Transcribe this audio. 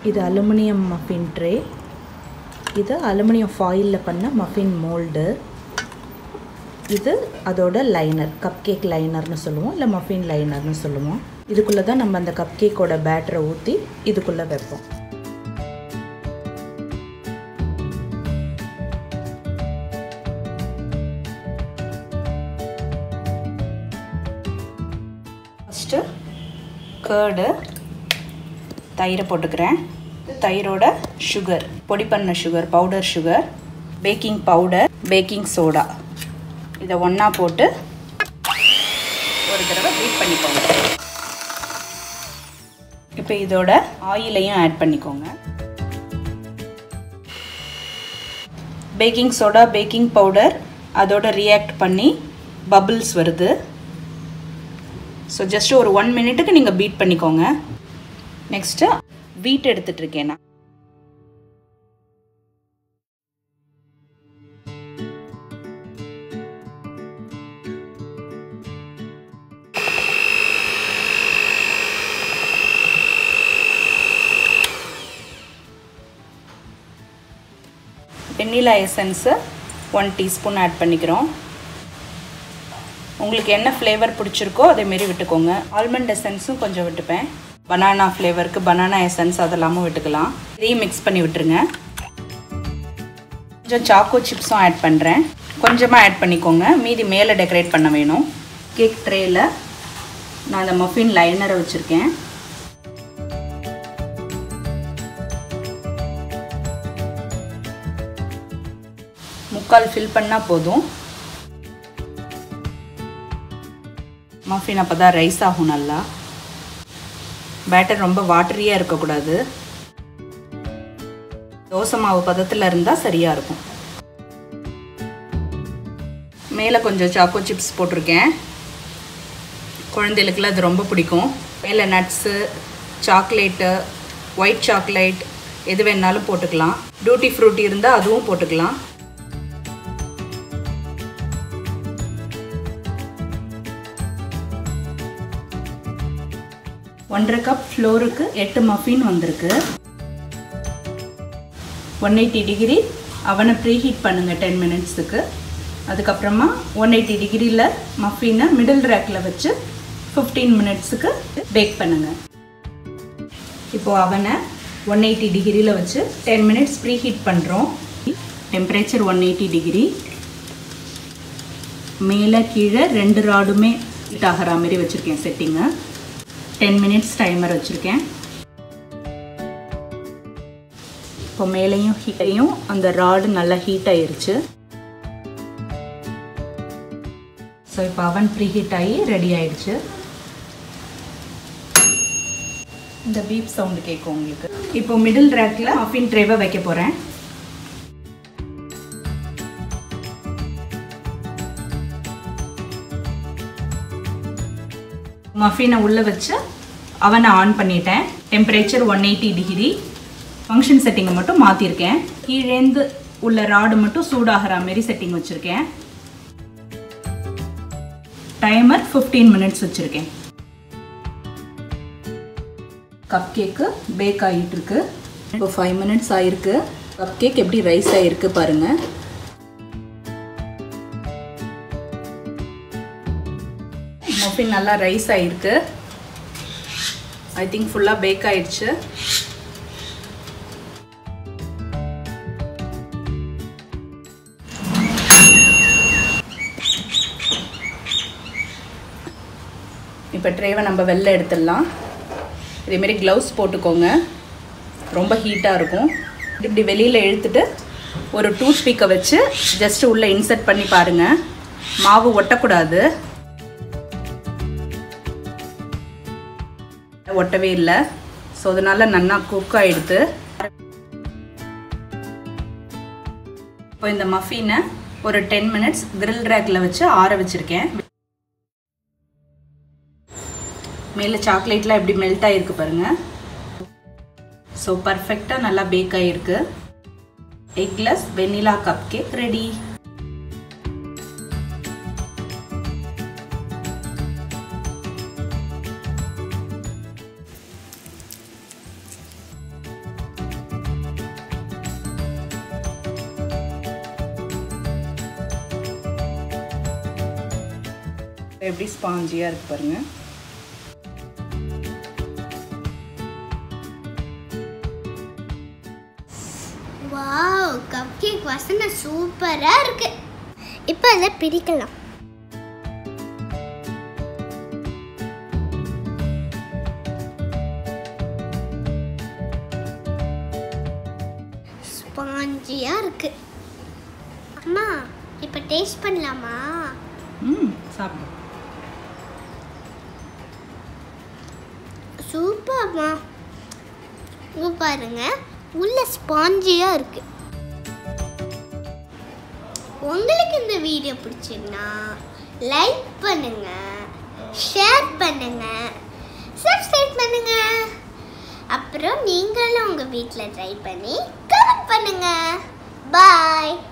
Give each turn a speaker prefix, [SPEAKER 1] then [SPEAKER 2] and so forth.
[SPEAKER 1] இது aluminium muffin tray இது aluminium ஃபாயிலில் பண்ண மஃபின் மோல்டு இது அதோட லைனர் கப் கேக் லைனர்னு சொல்லுவோம் இல்லை மஃபின் லைனர்னு சொல்லுவோம் இதுக்குள்ளே தான் நம்ம அந்த கப் கேக்கோட பேட்டரை ஊற்றி இதுக்குள்ளே வைப்போம் ஃபஸ்ட்டு கேர்டு தயிரை போட்டுக்கிறேன் தயிரோட சுகர் பொடி பண்ண sugar powder sugar baking powder baking soda இதை ஒன்றா போட்டு ஒரு தடவை பீட் பண்ணிக்கோங்க இப்போ இதோட ஆயிலையும் ஆட் பண்ணிக்கோங்க பேக்கிங் சோடா பேக்கிங் பவுடர் அதோட ரியாக்ட் பண்ணி பபிள்ஸ் வருது ஸோ ஜஸ்ட் ஒரு ஒன் மினிட்டுக்கு நீங்கள் பீட் பண்ணிக்கோங்க நெக்ஸ்ட்டு வீட் எடுத்துட்டு இருக்கேன் நான் vanilla essence one teaspoon add பண்ணிக்கிறோம் உங்களுக்கு என்ன ஃப்ளேவர் பிடிச்சிருக்கோ அதேமாரி விட்டுக்கோங்க ஆல்மண்ட் எசன்ஸும் கொஞ்சம் விட்டுப்பேன் பனானா ஃப்ளேவருக்கு பனானா எசன்ஸ் அதெல்லாமும் விட்டுக்கலாம் இதையும் மிக்ஸ் பண்ணி விட்டுருங்க கொஞ்சம் சாக்கோ சிப்ஸும் ஆட் பண்ணுறேன் கொஞ்சமாக ஆட் பண்ணிக்கோங்க மீதி மேலே டெக்கரேட் பண்ண வேணும் கேக் ட்ரேயில் நான் அந்த மஃபின் லைனரை வச்சுருக்கேன் முக்கால் ஃபில் பண்ணால் போதும் மஃபின் அப்போ தான் ரைஸ் ஆகும் நல்லா பேட்டர் ரொம்ப வாட்டரியாக இருக்கக்கூடாது தோசை மாவு பதத்தில் இருந்தால் சரியாக இருக்கும் மேலே கொஞ்சம் சாக்கோ சிப்ஸ் போட்டிருக்கேன் குழந்தைகளுக்குலாம் அது ரொம்ப பிடிக்கும் மேலே நட்ஸு சாக்லேட்டு ஒயிட் சாக்லேட் எது வேணாலும் போட்டுக்கலாம் டூட்டி ஃப்ரூட்டி இருந்தால் அதுவும் போட்டுக்கலாம் ஒன்றரை கப் ஃப்ளோருக்கு எட்டு மஃபின் வந்திருக்கு ஒன் எயிட்டி டிகிரி அவனை ப்ரீஹீட் பண்ணுங்கள் டென் மினிட்ஸுக்கு அதுக்கப்புறமா ஒன் எயிட்டி டிகிரியில் மஃபினை மிடில் ரேக்கில் வச்சு ஃபிஃப்டீன் மினிட்ஸுக்கு பேக் பண்ணுங்கள் இப்போது அவனை ஒன் எயிட்டி டிகிரியில் வச்சு டென் மினிட்ஸ் ப்ரீஹீட் பண்ணுறோம் டெம்பரேச்சர் ஒன் எயிட்டி டிகிரி மேலே கீழே ரெண்டு ராடுமே ஹீட் ஆகிற மாதிரி வச்சுருக்கேன் செட்டிங்கை டென் மினிட்ஸ் டைமர் வச்சுருக்கேன் இப்போ மேலேயும் ஹீட்டையும் அந்த ராடு நல்லா ஹீட் ஆயிருச்சு ஸோ இப்போ அவன் ப்ரீ ஹீட் ஆகி ரெடி ஆயிடுச்சு இந்த பீப் சவுண்டு கேட்கும் உங்களுக்கு இப்போ மிடில் ரேக்கில் மஃபின் ட்ரேவை வைக்க போகிறேன் மஃபினை உள்ளே வச்சு அவனை ஆன் பண்ணிட்டேன் temperature one eighty degree function செட்டிங்கை மட்டும் மாற்றிருக்கேன் கீழேந்து உள்ள ராடு மட்டும் சூடாகிற மாரி செட்டிங் வச்சுருக்கேன் டைமர் ஃபிஃப்டீன் மினிட்ஸ் வச்சுருக்கேன் கப் கேக்கு பேக் ஆகிட்டு இருக்கு இப்போ ஃபைவ் மினிட்ஸ் ஆயிருக்கு கப் கேக் எப்படி ரைஸ் ஆகிருக்கு பாருங்கள் மஃபின் நல்லா ரைஸ் ஆகிருக்கு ஐ திங்க் ஃபுல்லாக பேக் ஆயிடுச்சு இப்போ ட்ரேவை நம்ம வெளில எடுத்துடலாம் இதேமாரி க்ளவுஸ் போட்டுக்கோங்க ரொம்ப ஹீட்டாக இருக்கும் இப்படி வெளியில் இழுத்துட்டு ஒரு டூத் பிக்கை வச்சு ஜஸ்ட் உள்ளே இன்சர்ட் பண்ணி பாருங்கள் மாவு ஒட்டக்கூடாது ஒட்டவே இல்லை ஸோ அதனால் நல்லா குக் ஆகிடுது இப்போ இந்த மஃபினை ஒரு டென் மினிட்ஸ் கிரில் ரேக்கில் வச்சு ஆற வச்சுருக்கேன் மேலே சாக்லேட்லாம் எப்படி மெல்ட் ஆகிருக்கு பாருங்கள் ஸோ பர்ஃபெக்டாக நல்லா பேக் ஆகிருக்கு eggless vanilla cup cake ready எப்படி ஸ்பாஞ்சியாக இருக்கு பாருங்க
[SPEAKER 2] வாவ் கப் கேக் வாசனை சூப்பரா இருக்கு இப்போ அதை பிரிக்கலாம் ஸ்பாஞ்சியா இருக்கு அம்மா இப்போ டேஸ்ட் பண்ணலாமா
[SPEAKER 1] ம் சாப்பிடு
[SPEAKER 2] சூப்பர்மா இங்க பாருங்க உள்ள ஸ்பாஞ்சியா இருக்கு உங்களுக்கு இந்த வீடியோ பிடிச்சிருந்தா லைக் பண்ணுங்க ஷேர் பண்ணுங்க சப்ஸ்கிரைப் பண்ணுங்க அப்புறம் நீங்களும் உங்க வீட்டில் ட்ரை பண்ணி கமெண்ட் பண்ணுங்க பாய்